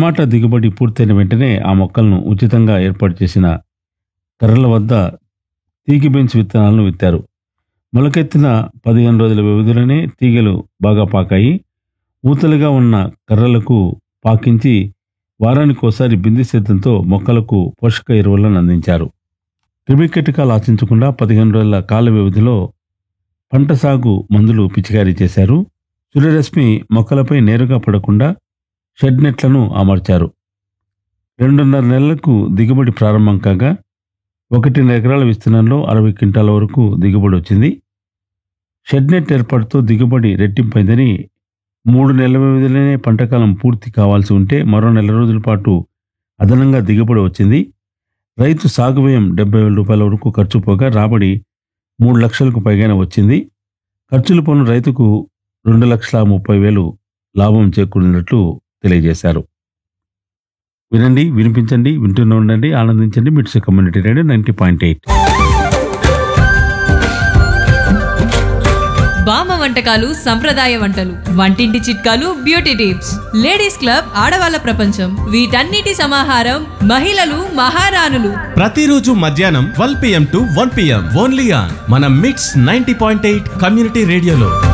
టమాటా దిగుబడి పూర్తయిన వెంటనే ఆ మొక్కలను ఉచితంగా ఏర్పాటు చేసిన కర్రల వద్ద తీగి బెంచ్ విత్తనాలను విత్తారు మొలకెత్తిన పదిహేను రోజుల వ్యవధిలోనే తీగలు బాగా పాకాయి ఊతలుగా ఉన్న కర్రలకు పాకించి వారానికోసారి బిందు సిద్ధంతో మొక్కలకు పోషక ఎరువులను అందించారు క్రిమికీటకాలు ఆశించకుండా పదిహేను రోజుల కాల వ్యవధిలో పంట సాగు మందులు పిచికారీ చేశారు సూర్యరశ్మి మొక్కలపై నేరుగా పడకుండా షెడ్ నెట్లను అమర్చారు రెండున్నర నెలలకు దిగుబడి ప్రారంభం కాగా ఒకటిన్నర ఎకరాల విస్తీర్ణంలో అరవై క్వింటాల వరకు దిగుబడి వచ్చింది షెడ్ నెట్ ఏర్పాటుతో దిగుబడి రెట్టింపైందని మూడు నెలల వ్యవధిలోనే పంటకాలం పూర్తి కావాల్సి ఉంటే మరో నెల రోజుల పాటు అదనంగా దిగుబడి వచ్చింది రైతు సాగు వ్యయం డెబ్బై వేల రూపాయల వరకు ఖర్చు పోగా రాబడి మూడు లక్షలకు పైగానే వచ్చింది ఖర్చులు పన్ను రైతుకు రెండు లక్షల ముప్పై వేలు లాభం చేకూరినట్లు తెలియజేశారు వినండి వినిపించండి వింటూనే ఉండండి ఆనందించండి MITS community radio ninety point eight బామ్మ వంటకాలు సంప్రదాయ వంటలు వంటింటి చిట్కాలు బ్యూటీ టిప్స్ లేడీస్ క్లబ్ ఆడవాళ్ళ ప్రపంచం వీటన్నిటి సమాహారం మహిళలు మహారాణులు ప్రతిరోజు మధ్యాహ్నం twelve PM to one PM only on మన MITS ninety point eight community రేడియోలో